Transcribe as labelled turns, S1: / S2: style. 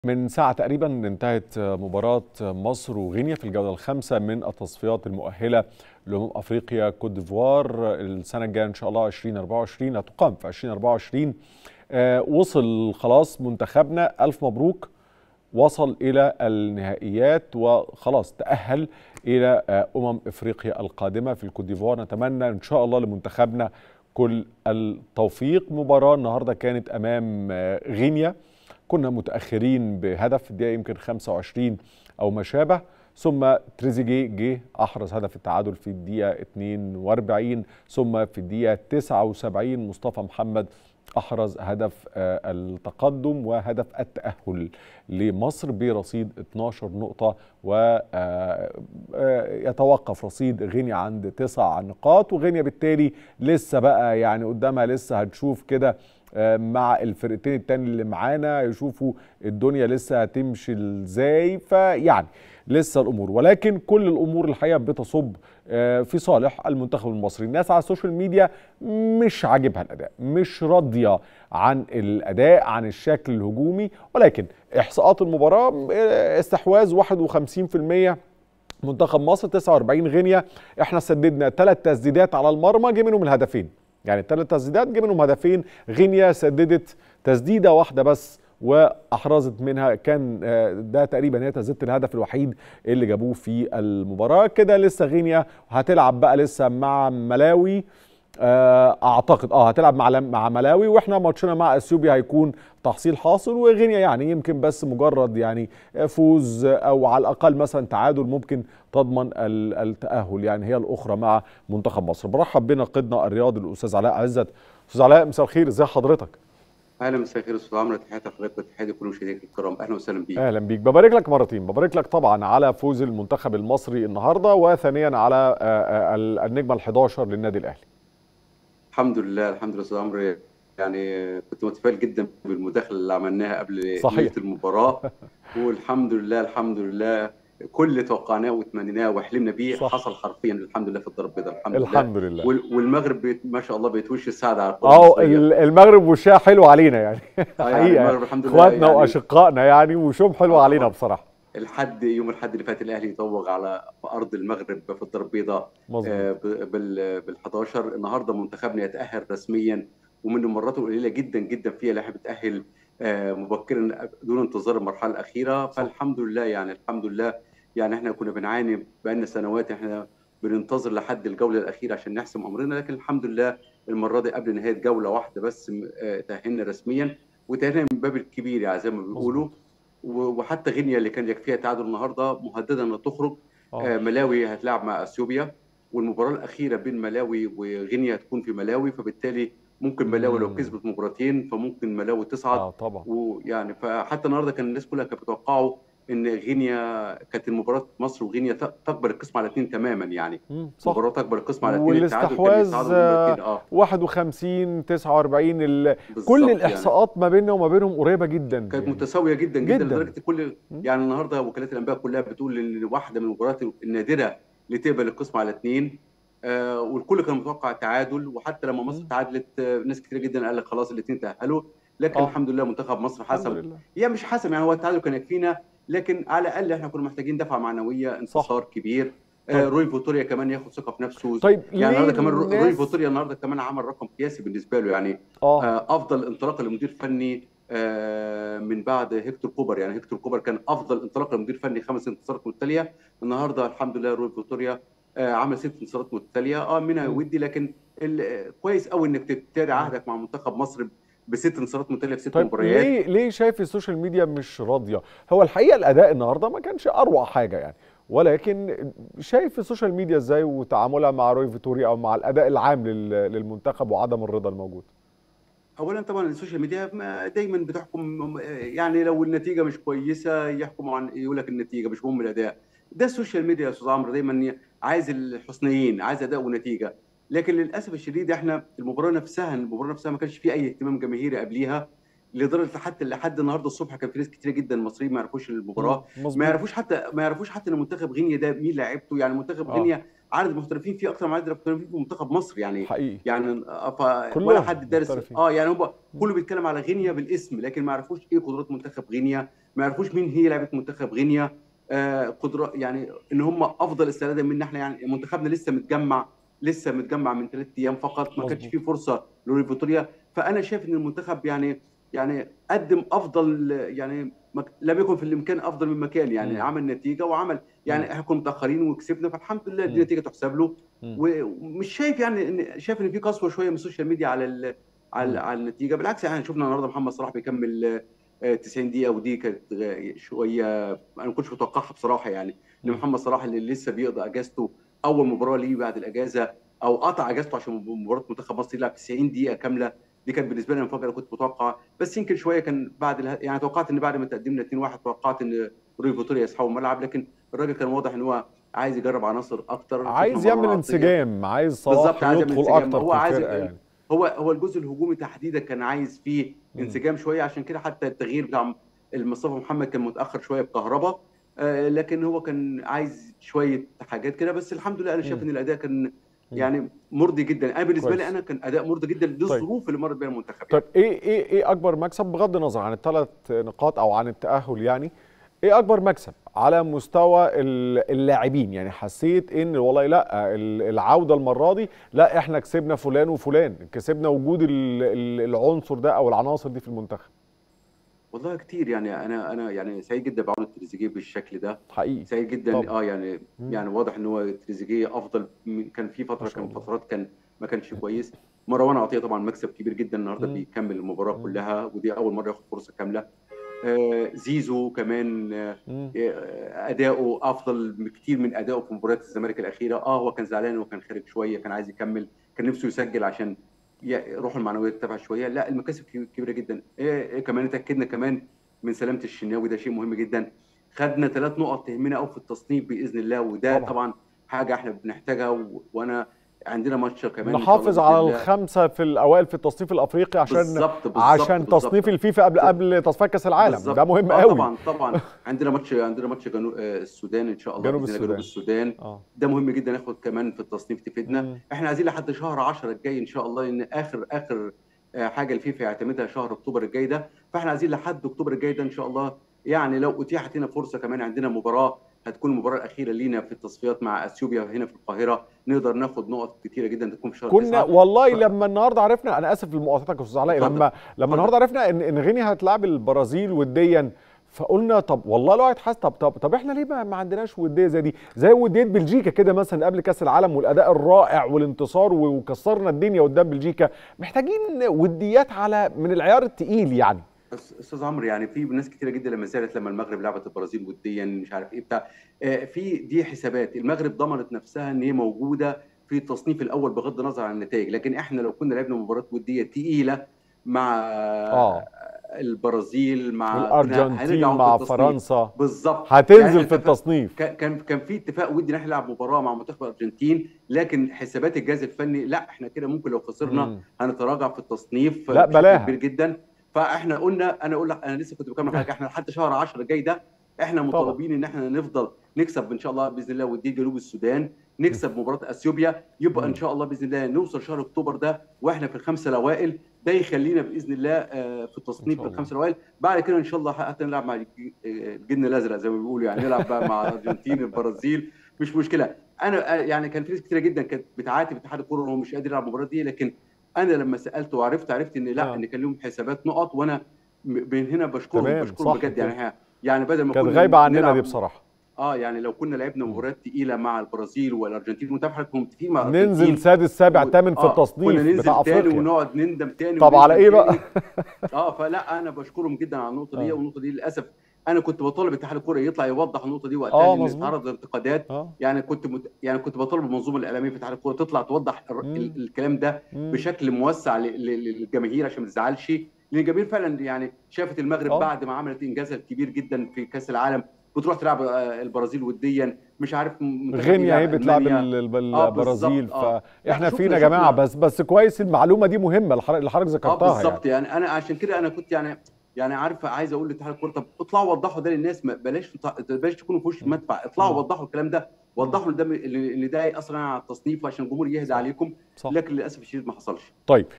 S1: من ساعة تقريبا انتهت مباراة مصر وغينيا في الجولة الخامسة من التصفيات المؤهلة لأمم أفريقيا كوت ديفوار السنة الجاية إن شاء الله 2024 هتقام في 2024 آه وصل خلاص منتخبنا ألف مبروك وصل إلى النهائيات وخلاص تأهل إلى آه أمم إفريقيا القادمة في الكوت ديفوار نتمنى إن شاء الله لمنتخبنا كل التوفيق مباراة النهاردة كانت أمام آه غينيا كنا متاخرين بهدف في الدقيقه يمكن 25 او ما شابه ثم تريزيجيه جه احرز هدف التعادل في الدقيقه 42 ثم في الدقيقه 79 مصطفى محمد احرز هدف التقدم وهدف التاهل لمصر برصيد 12 نقطه ويتوقف رصيد غينيا عند 9 نقاط وغينيا بالتالي لسه بقى يعني قدامها لسه هتشوف كده مع الفرقتين التاني اللي معانا يشوفوا الدنيا لسه هتمشي ازاي فيعني لسه الامور ولكن كل الامور الحقيقه بتصب في صالح المنتخب المصري الناس على السوشيال ميديا مش عاجبها الاداء مش راضيه عن الاداء عن الشكل الهجومي ولكن احصاءات المباراه استحواذ 51% منتخب مصر 49 غينيا احنا سددنا ثلاث تسديدات على المرمى جه منهم الهدفين يعني الثلاث تسديدات جه منهم هدفين غينيا سددت تسديده واحده بس واحرزت منها كان ده تقريبا هي تسديده الهدف الوحيد اللي جابوه في المباراه كده لسه غينيا هتلعب بقى لسه مع ملاوي اعتقد اه هتلعب مع مع ملاوي واحنا ماتشنا مع اثيوبيا هيكون تحصيل حاصل وغينيا يعني يمكن بس مجرد يعني فوز او على الاقل مثلا تعادل ممكن تضمن التاهل يعني هي الاخرى مع منتخب مصر برحب بناقدنا الرياضي الاستاذ علاء عزت استاذ علاء مساء الخير ازي حضرتك
S2: اهلا مساء الخير استاذ عمرو تحياتي لحضرتك وتحياتي لكل مشاهديك الكرام اهلا وسهلا بيك
S1: اهلا بيك ببارك لك مرتين ببارك لك طبعا على فوز المنتخب المصري النهارده وثانيا على النجمه ال11 للنادي الاهلي
S2: الحمد لله الحمد لله استاذ عمرو يعني كنت متفائل جدا بالمداخله اللي عملناها قبل
S1: صحيح
S2: المباراه والحمد لله الحمد لله كل اللي توقعناه وتمنيناه وحلمنا بيه صح. حصل حرفيا الحمد لله في الضرب البيضاء الحمد,
S1: الحمد لله,
S2: لله. والمغرب بيت ما شاء الله بيتوش السعد على
S1: اه المغرب وشها حلو علينا يعني حقيقه المغرب الحمد لله اخواتنا يعني واشقائنا يعني وشهم حلو آه علينا بصراحه
S2: الحد يوم الحد اللي فات الاهلي يطوغ على ارض المغرب في الضرب البيضاء آه بال 11 النهارده منتخبنا يتاهل رسميا ومن المرات القليله جدا جدا فيها اللي احنا بتاهل آه مبكرا دون انتظار المرحله الاخيره فالحمد لله يعني الحمد لله يعني احنا كنا بنعاني بقالنا سنوات احنا بننتظر لحد الجوله الاخيره عشان نحسم امرنا لكن الحمد لله المره دي قبل نهايه جوله واحده بس تاهلنا رسميا وتاهلنا من باب الكبير يعني زي ما بيقولوا وحتى غينيا اللي كان يكفيها تعادل النهارده مهدده انها تخرج آه ملاوي هتلعب مع اثيوبيا والمباراه الاخيره بين ملاوي وغينيا هتكون في ملاوي فبالتالي ممكن ملاوي لو كسبت مباراتين فممكن ملاوي تصعد
S1: اه طبعا
S2: ويعني فحتى النهارده كان الناس كلها كانت بتتوقعوا ان غينيا كانت المباراه مصر وغينيا تكبر القسم على اثنين تماما يعني
S1: صح.
S2: مباراه تكبر القسم على اثنين
S1: والاستحواذ آه 51 49 ال... كل الاحصاءات يعني. ما بيننا وما بينهم قريبه جدا
S2: كانت يعني. متساويه جدا جدا, جدا. لدرجه كل يعني النهارده وكالات الانباء كلها بتقول ان واحده من المباريات النادره اللي تقبل القسم على اثنين آه والكل كان متوقع تعادل وحتى لما مصر تعادلت آه ناس كتير جدا قال لك خلاص الاثنين تاهلوا لكن آه. الحمد لله منتخب مصر حسم هي مش حسم يعني هو التعادل كان يكفينا لكن على الاقل احنا كنا محتاجين دفعه معنويه انتصار صح. كبير آه روي فوتوريا كمان ياخد ثقه في نفسه
S1: طيب
S2: يعني النهارده كمان روي فوتوريا النهارده كمان عمل رقم قياسي بالنسبه له يعني
S1: آه.
S2: آه افضل انطلاقه لمدير فني آه من بعد هيكتور كوبر يعني هيكتور كوبر كان افضل انطلاقه لمدير فني خمس انتصارات متتاليه النهارده الحمد لله روي فوتوريا آه عمل ست انتصارات متتاليه اه منها ودي لكن كويس قوي انك تبتدي عهدك مع منتخب مصر بست انتصارات متتاليه في ست
S1: طيب
S2: مباريات
S1: ليه ليه شايف السوشيال ميديا مش راضيه؟ هو الحقيقه الاداء النهارده ما كانش اروع حاجه يعني ولكن شايف السوشيال ميديا ازاي وتعاملها مع روي فيتوريا او مع الاداء العام للمنتخب وعدم الرضا الموجود؟
S2: اولا طبعا السوشيال ميديا دايما بتحكم يعني لو النتيجه مش كويسه يحكموا عن يقول لك النتيجه مش مهم الاداء ده السوشيال ميديا يا استاذ عمرو دايما عايز الحسنيين عايز اداء ونتيجه لكن للاسف الشديد احنا المباراه نفسها المباراه نفسها ما كانش فيه اي اهتمام جماهيري قبليها لدرجه حتى لحد النهارده الصبح كان في ناس كتير جدا مصريين ما يعرفوش المباراه ما يعرفوش حتى ما يعرفوش حتى ان منتخب غينيا ده مين لعيبته يعني منتخب
S1: آه.
S2: غينيا عدد المحترفين فيه اكثر من عدد المحترفين في منتخب مصر يعني
S1: حقيقي
S2: يعني ف... ولا حد دارس اه يعني هو كله بيتكلم على غينيا بالاسم لكن ما يعرفوش ايه قدرات منتخب غينيا ما يعرفوش مين هي لعيبه منتخب غينيا آه قدرة يعني ان هم افضل استعدادا منا احنا يعني منتخبنا لسه متجمع لسه متجمع من ثلاث ايام فقط ما كانش فيه فرصه لوري فيتوريا فانا شايف ان المنتخب يعني يعني قدم افضل يعني لم يكن في الامكان افضل من مكان يعني م. عمل نتيجه وعمل يعني احنا كنا متاخرين وكسبنا فالحمد لله دي نتيجه تحسب له ومش شايف يعني ان شايف ان في قسوه شويه من السوشيال ميديا على على, على النتيجه بالعكس يعني شفنا النهارده محمد صلاح بيكمل 90 دقيقه ودي كانت شويه انا ما كنتش متوقعها بصراحه يعني ان محمد صلاح اللي لسه بيقضي اجازته اول مباراه ليه بعد الاجازه او قطع اجازته عشان مباراه منتخب مصر يلعب 90 دقيقه كامله دي كانت بالنسبه لي مفاجاه كنت متوقع بس يمكن شويه كان بعد اله... يعني توقعت ان بعد ما تقدمنا 2-1 توقعت ان روي فيتوريا يسحبوا الملعب لكن الراجل كان واضح ان هو عايز يجرب عناصر اكتر
S1: عايز يعمل انسجام عايز صلاح يدخل اكتر
S2: هو عايز يعني. هو هو الجزء الهجومي تحديدا كان عايز فيه انسجام شويه عشان كده حتى التغيير بتاع مصطفى محمد كان متاخر شويه بكهرباء آه لكن هو كان عايز شويه حاجات كده بس الحمد لله انا شايف ان الاداء كان يعني مرضي جدا انا بالنسبه لي انا كان اداء مرضي جدا للظروف طيب. اللي مرت بيها المنتخب
S1: طيب ايه ايه ايه اكبر مكسب بغض النظر عن الثلاث نقاط او عن التاهل يعني ايه اكبر مكسب على مستوى اللاعبين يعني حسيت ان والله لا العوده المره دي لا احنا كسبنا فلان وفلان كسبنا وجود العنصر ده او العناصر دي في المنتخب
S2: والله كتير يعني انا انا يعني سعيد جدا بعوده تريزيجيه بالشكل ده
S1: حقيقي
S2: سعيد جدا طب. اه يعني مم. يعني واضح ان هو تريزيجيه افضل كان في فتره كان فترات كان ما كانش كويس مروان عطيه طبعا مكسب كبير جدا النهارده بيكمل المباراه مم. كلها ودي اول مره ياخد فرصه كامله آه زيزو كمان آه اداؤه افضل بكتير من اداؤه في مباريات الزمالك الاخيره اه هو كان زعلان وكان خارج شويه كان عايز يكمل كان نفسه يسجل عشان روح المعنويه تتابع شويه لا المكاسب كبيره جدا إيه, إيه كمان اتاكدنا كمان من سلامه الشناوي ده شيء مهم جدا خدنا ثلاث نقط تهمنا قوي في التصنيف باذن الله وده طبعا, طبعا حاجه احنا بنحتاجها و... وانا عندنا ماتش كمان
S1: نحافظ على الخمسه في الاوائل في التصنيف الافريقي عشان بالزبط بالزبط عشان بالزبط تصنيف الفيفا قبل قبل تصفيات كاس العالم بالزبط. ده مهم قوي
S2: طبعا طبعا عندنا ماتش عندنا ماتش جنوب السودان ان شاء الله
S1: جنوب السودان,
S2: جنوب السودان. آه. ده مهم جدا ناخد كمان في التصنيف تفيدنا مم. احنا عايزين لحد شهر 10 الجاي ان شاء الله ان اخر اخر حاجه الفيفا يعتمدها شهر اكتوبر الجاي ده فاحنا عايزين لحد اكتوبر الجاي ده ان شاء الله يعني لو اتيحت لنا فرصه كمان عندنا مباراه هتكون المباراه الاخيره لينا في التصفيات مع اثيوبيا هنا في القاهره نقدر ناخد نقط كتيره جدا تكون في شهر
S1: كنا والله ف... لما النهارده عرفنا انا اسف لمقاطعتك يا استاذ علاء لما لما النهارده عرفنا ان ان غينيا هتلاعب البرازيل وديا فقلنا طب والله الواحد حاسس طب طب طب احنا ليه ما, ما عندناش وديه زي دي زي وديه بلجيكا كده مثلا قبل كاس العالم والاداء الرائع والانتصار وكسرنا الدنيا قدام بلجيكا محتاجين وديات على من العيار الثقيل يعني
S2: استاذ عمرو يعني في ناس كتيره جدا لما زالت لما المغرب لعبت البرازيل وديا مش عارف ايه بتاع في دي حسابات المغرب ضمنت نفسها ان هي موجوده في التصنيف الاول بغض النظر عن النتائج لكن احنا لو كنا لعبنا مباراه وديه تقيله مع
S1: آه.
S2: البرازيل مع
S1: الارجنتين مع فرنسا
S2: بالظبط
S1: هتنزل يعني في التصنيف
S2: كان كان في اتفاق ودي ان احنا نلعب مباراه مع منتخب الارجنتين لكن حسابات الجهاز الفني لا احنا كده ممكن لو خسرنا هنتراجع في التصنيف
S1: لا بلاها
S2: كبير جدا فاحنا قلنا انا اقول لك انا لسه كنت بكمل حاجه احنا لحد شهر 10 الجاي ده احنا مطالبين ان احنا نفضل نكسب ان شاء الله باذن الله ودي جنوب السودان نكسب مباراه اثيوبيا يبقى ان شاء الله باذن الله نوصل شهر اكتوبر ده واحنا في الخمسه الاوائل ده يخلينا باذن الله في التصنيف في الخمسه الاوائل بعد كده ان شاء الله حتى نلعب مع الجن الازرق زي ما بيقولوا يعني نلعب بقى مع الارجنتين البرازيل مش مشكله انا يعني كان في ناس كتيره جدا كانت بتعاتب اتحاد الكوره ان هو مش قادر يلعب المباراه دي لكن انا لما سالت وعرفت عرفت ان لا آه. ان كان لهم حسابات نقط وانا من هنا بشكرهم بشكرهم بجد يعني يعني بدل ما
S1: كانت غايبه عننا دي بصراحه
S2: اه يعني لو كنا لعبنا مباريات تقيله مع البرازيل والارجنتين وانت احنا متفقين مع
S1: ننزل سادس سابع ثامن في التصنيف
S2: كنا ننزل بتاع تاني افريقيا ونقعد نندم تاني
S1: طب على ايه بقى؟
S2: اه فلا انا بشكرهم جدا على النقطه دي والنقطه دي للاسف انا كنت بطالب اتحاد الكوره يطلع يوضح النقطه دي وقتها لان اتعرض لانتقادات
S1: آه.
S2: يعني كنت مت... يعني كنت بطالب المنظومه الاعلاميه في اتحاد الكوره تطلع توضح ال... الكلام ده
S1: مم.
S2: بشكل موسع ل... للجماهير عشان ما تزعلش لان الجماهير فعلا يعني شافت المغرب
S1: آه.
S2: بعد ما عملت انجازها الكبير جدا في كاس العالم بتروح تلعب البرازيل وديا مش عارف
S1: غينيا هي بتلعب البرازيل آه فاحنا فينا يا جماعه بس بس كويس المعلومه دي مهمه اللي حضرتك ذكرتها
S2: اه بالظبط يعني. يعني انا عشان كده انا كنت يعني يعني عارف عايز اقول لاتحاد الكوره طب اطلعوا وضحوا ده للناس بلاش بلاش تكونوا في وش المدفع اطلعوا وضحوا الكلام ده وضحوا ده ان ده هيأثر على التصنيف عشان الجمهور يهدى عليكم صح. لكن للاسف الشديد ما حصلش
S1: طيب